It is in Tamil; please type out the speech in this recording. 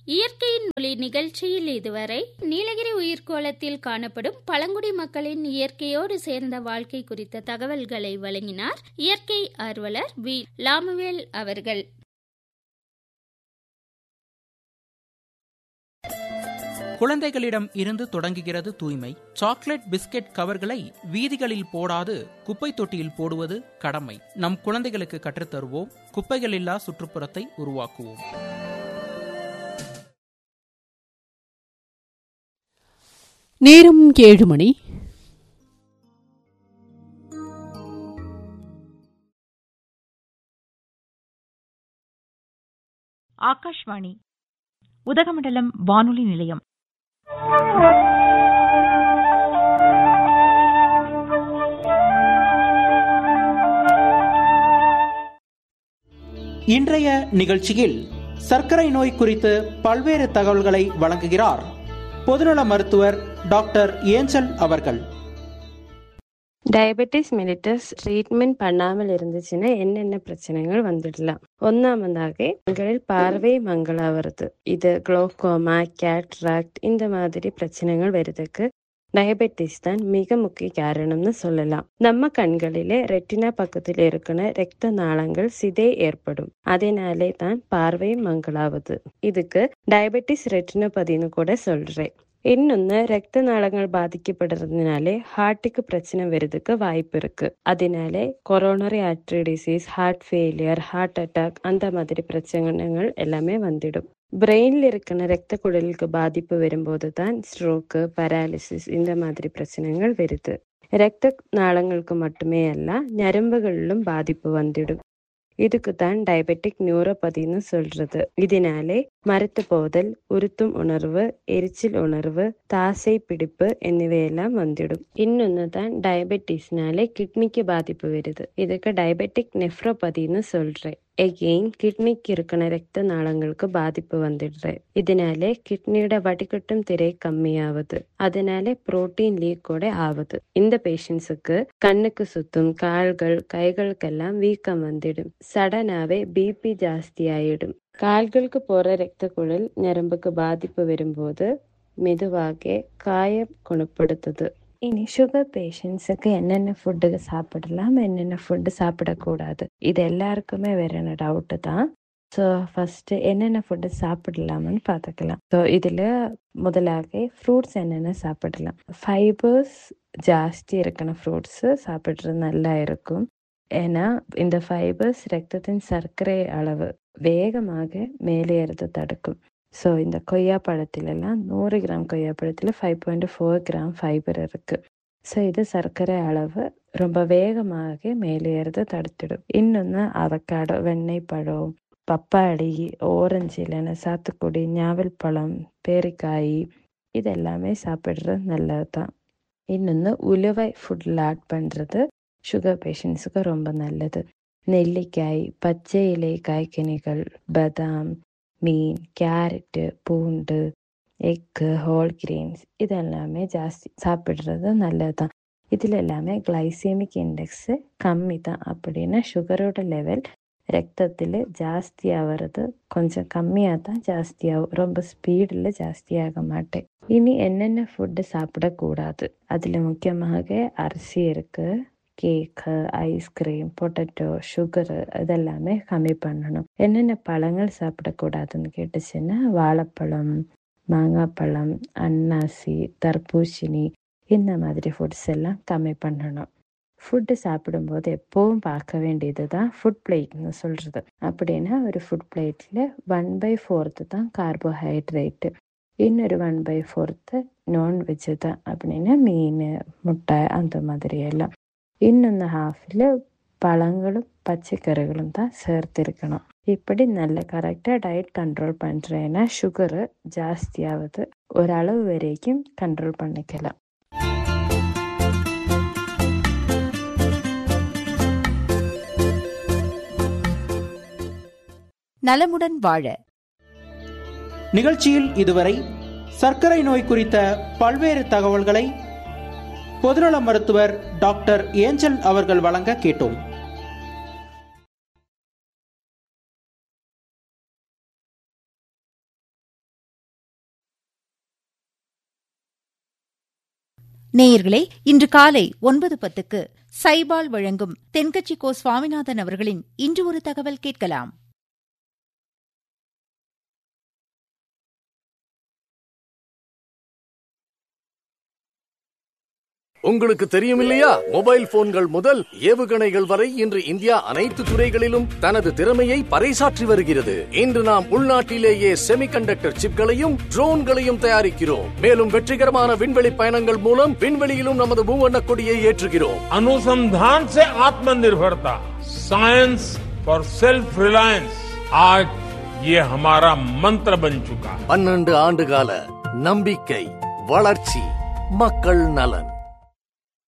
இயற்கையின் மொழி நிகழ்ச்சியில் இதுவரை நீலகிரி உயிர்கோளத்தில் காணப்படும் பழங்குடி மக்களின் இயற்கையோடு சேர்ந்த வாழ்க்கை குறித்த தகவல்களை வழங்கினார் இயற்கை ஆர்வலர் வி லாமுவேல் அவர்கள் குழந்தைகளிடம் இருந்து தொடங்குகிறது தூய்மை சாக்லேட் பிஸ்கட் கவர்களை வீதிகளில் போடாது குப்பை தொட்டியில் போடுவது கடமை நம் குழந்தைகளுக்கு கற்றுத்தருவோம் குப்பைகளில்லா சுற்றுப்புறத்தை உருவாக்குவோம் நேரம் ஏழு மணி ஆகாஷ்வாணி உதகமண்டலம் வானொலி நிலையம் இன்றைய நிகழ்ச்சியில் சர்க்கரை நோய் குறித்து பல்வேறு தகவல்களை வழங்குகிறார் பொதுநல மருத்துவர் டாக்டர் ஏஞ்சல் அவர்கள் டயபெட்டிஸ் மெலிட்டஸ் ட்ரீட்மெண்ட் பண்ணாமல் இருந்துச்சுன்னா என்னென்ன பிரச்சனைகள் வந்துடலாம் ஒன்னாமதாக உங்களில் பார்வை மங்களா வருது இது குளோகோமா கேட்ராக்ட் இந்த மாதிரி பிரச்சனைகள் வருதுக்கு டயபெட்டிஸ் தான் மிக முக்கிய காரணம்னு சொல்லலாம் நம்ம கண்களிலே ரெட்டினா பக்கத்தில் இருக்கிற ரத்த நாளங்கள் சிதை ஏற்படும் அதனாலே தான் பார்வை மங்களாவது இதுக்கு டயபெட்டிஸ் ரெட்டினோபதினு கூட சொல்றேன் இன்னொன்னு ரத்த நாளங்கள் பாதிக்கப்படுறதுனாலே ஹார்ட்டுக்கு பிரச்சனை வருதுக்கு வாய்ப்பு இருக்கு அதனாலே coronary artery disease heart failure heart attack அந்த மாதிரி பிரச்சனைகள் எல்லாமே வந்துடும் பிரெயின்ல இருக்கிற ரத்த குடலுக்கு பாதிப்பு வரும்போது தான் ஸ்ட்ரோக்கு பராலிசிஸ் இந்த மாதிரி பிரச்சனைகள் வருது ரத்த நாளங்களுக்கு மட்டுமே அல்ல நரம்புகளிலும் பாதிப்பு வந்துடும் இதுக்கு தான் டயபெட்டிக் நியூரோபதினு சொல்றது இதனாலே மரத்து போதல் உறுத்தும் உணர்வு எரிச்சல் உணர்வு தாசை பிடிப்பு എന്നിവയെല്ലാം வந்துடும் இன்னொன்னு தான் டயபெட்டிஸ்னாலே கிட்னிக்கு பாதிப்பு வருது இதுக்கு டயபெட்டிக் நெஃப்ரோபதினு சொல்றேன் எகெயின் கிட்னிக்கு இருக்கிற ரத்த நாளங்களுக்கு பாதிப்பு வந்துடுது இதனாலே கிட்னியோட வடிகட்டும் திரை கம்மியாகுது அதனாலே புரோட்டீன் லீக் கூட ஆகுது இந்த பேஷண்ட்ஸுக்கு கண்ணுக்கு சுத்தும் கால்கள் கைகளுக்கெல்லாம் வீக்கம் வந்துடும் சடனாவே பிபி ஜாஸ்தி ஆயிடும் கால்களுக்கு போற ரத்த குழல் நரம்புக்கு பாதிப்பு வரும்போது மெதுவாக காயம் குணப்படுத்துது இனி சுகர் பேஷண்ட்ஸுக்கு என்னென்ன ஃபுட்டு சாப்பிடலாம் என்னென்ன ஃபுட்டு சாப்பிடக்கூடாது இது எல்லாருக்குமே வேற டவுட்டு தான் ஸோ ஃபர்ஸ்ட் என்னென்ன ஃபுட்டு சாப்பிடலாம்னு பார்த்துக்கலாம் ஸோ இதில் முதலாக ஃப்ரூட்ஸ் என்னென்ன சாப்பிடலாம் ஃபைபர்ஸ் ஜாஸ்தி இருக்கிற ஃப்ரூட்ஸு சாப்பிட்றது நல்லா இருக்கும் ஏன்னா இந்த ஃபைபர்ஸ் ரத்தத்தின் சர்க்கரை அளவு வேகமாக மேலேறது தடுக்கும் ஸோ இந்த கொய்யா பழத்திலெல்லாம் நூறு கிராம் கொய்யா பழத்தில் five point four gram fibre இருக்கு ஸோ இது சர்க்கரை அளவு ரொம்ப வேகமாக மேலேறது தடுத்துடும் இன்னொன்று அவக்காடோ வெண்ணெய் பழம் பப்பாளி ஓரஞ்சு இல்லைன்னா சாத்துக்குடி ஞாவல் பழம் பேரிக்காய் இதெல்லாமே சாப்பிட்றது நல்லது தான் இன்னொன்று உலுவை ஃபுட்டில் ஆட் பண்ணுறது சுகர் பேஷண்ட்ஸுக்கு ரொம்ப நல்லது நெல்லிக்காய் பச்சை இலை காய்கனிகள் பதாம் மீன் கேரட்டு பூண்டு எக்கு ஹோல் கிரெயின்ஸ் இதெல்லாமே ஜாஸ்தி சாப்பிட்றது நல்லது தான் இதில் எல்லாமே கிளைசேமிக் இண்டெக்ஸு கம்மி தான் அப்படின்னா சுகரோட லெவல் ரத்தத்தில் ஜாஸ்தி ஆகிறது கொஞ்சம் கம்மியாக தான் ஜாஸ்தியாகும் ரொம்ப ஸ்பீடில் ஜாஸ்தியாக மாட்டேன் இனி என்னென்ன ஃபுட்டு சாப்பிடக்கூடாது அதில் முக்கியமாக அரிசி இருக்குது கேக்கு ஐஸ்கிரீம் பொட்டேட்டோ சுகரு இதெல்லாமே கம்மி பண்ணணும் என்னென்ன பழங்கள் சாப்பிடக்கூடாதுன்னு கேட்டுச்சுன்னா வாழைப்பழம் மாங்காய் பழம் அன்னாசி தர்பூசணி இந்த மாதிரி ஃபுட்ஸ் எல்லாம் கம்மி பண்ணணும் ஃபுட்டு சாப்பிடும்போது எப்போவும் பார்க்க வேண்டியது தான் ஃபுட் பிளேட்னு சொல்கிறது அப்படின்னா ஒரு ஃபுட் பிளேட்டில் ஒன் பை ஃபோர்த்து தான் கார்போஹைட்ரேட்டு இன்னொரு ஒன் பை ஃபோர்த்து நான்வெஜ்ஜு தான் அப்படின்னா மீன் முட்டை அந்த மாதிரி எல்லாம் இன்னொன்று ஹாஃபில் பழங்களும் பச்சைக்கறிகளும் தான் சேர்த்திருக்கணும் இப்படி நல்ல கரெக்டாக டயட் கண்ட்ரோல் பண்ணுறேன்னா சுகரு ஜாஸ்தியாகுது ஒரு அளவு வரைக்கும் கண்ட்ரோல் பண்ணிக்கலாம் நலமுடன் வாழ நிகழ்ச்சியில் இதுவரை சர்க்கரை நோய் குறித்த பல்வேறு தகவல்களை பொதுநல மருத்துவர் டாக்டர் ஏஞ்சல் அவர்கள் வழங்க கேட்டோம் நேயர்களே இன்று காலை ஒன்பது பத்துக்கு சைபால் வழங்கும் தென்கட்சி கோ சுவாமிநாதன் அவர்களின் இன்று ஒரு தகவல் கேட்கலாம் உங்களுக்கு தெரியும் இல்லையா மொபைல் போன்கள் முதல் ஏவுகணைகள் வரை இன்று இந்தியா அனைத்து துறைகளிலும் தனது திறமையை பறைசாற்றி வருகிறது இன்று நாம் உள்நாட்டிலேயே செமிகண்டக்டர் சிப்களையும் ட்ரோன்களையும் தயாரிக்கிறோம் மேலும் வெற்றிகரமான விண்வெளி பயணங்கள் மூலம் விண்வெளியிலும் நமது மூவண்ண கொடியை ஏற்றுகிறோம் अनुसंधान से आत्मनिर्भरता साइंस फॉर सेल्फ रिलायंस आज ये हमारा मंत्र बन चुका है பன்னெண்டு ஆண்டு கால நம்பிக்கை வளர்ச்சி மக்கள் நலன்